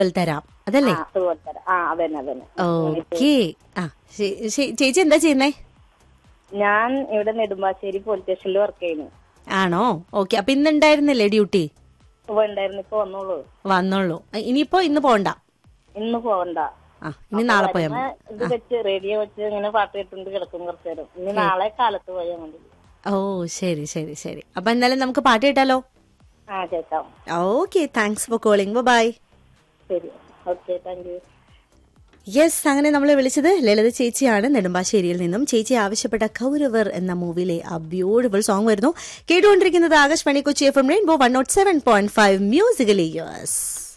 തരാം അതല്ലേ ആ അതുപോലെ തരാം ആ അതന്നെ അതന്നെ ഓക്കേ ആ ശേ- ശേ- ചേച്ചി എന്താ ചെയ്യുന്നേ ഞാൻ ഇവിടെ നെടുമ്പാശ്ശേരി പോലീസ് സ്റ്റേഷനിൽ വർക്ക് ചെയ്യുന്നു ആണോ ഓക്കെ അപ്പൊ ഇന്ന് ഉണ്ടായിരുന്നില്ലേ ഡ്യൂട്ടി ഇപ്പൊ ഉണ്ടായിരുന്നു ഇപ്പൊ വന്നോളൂ വന്നോളൂ ഇനിയിപ്പോ ഇന്ന് പോണ്ട ഇന്ന് പോവണ്ട ആ ഇനി നാളെ പോയാൽ വരുമ്പോ മതി ഇത് വെച്ച് റേഡിയോ വെച്ച് ഇങ്ങനെ പാട്ട് കേട്ടുകൊണ്ട് കിടക്കും കുറച്ചു നേരം ഇനി നാളെ കാലത്ത് പോയാൽ മതി ഓ ശരി ശരി ശരി അപ്പൊ എന്തായാലും നമുക്ക് പാട്ട് കേട്ടാലോ ആ കേൾക്കാം okay thanks for calling bye ശരി ഓക്കെ താങ്ക് യു യെസ് അങ്ങനെ നമ്മൾ വിളിച്ചത് ലളിത ചേച്ചിയാണ് നെടുമ്പാശ്ശേരിയിൽ നിന്നും ചേച്ചി ആവശ്യപ്പെട്ട കൗരവർ എന്ന മൂവിയിലെ ആ ബ്യൂട്ടിഫുൾ സോങ് വരുന്നു കേട്ടുകൊണ്ടിരിക്കുന്നത് Akashvani Kochi F M rainbow one naught seven point five musically yours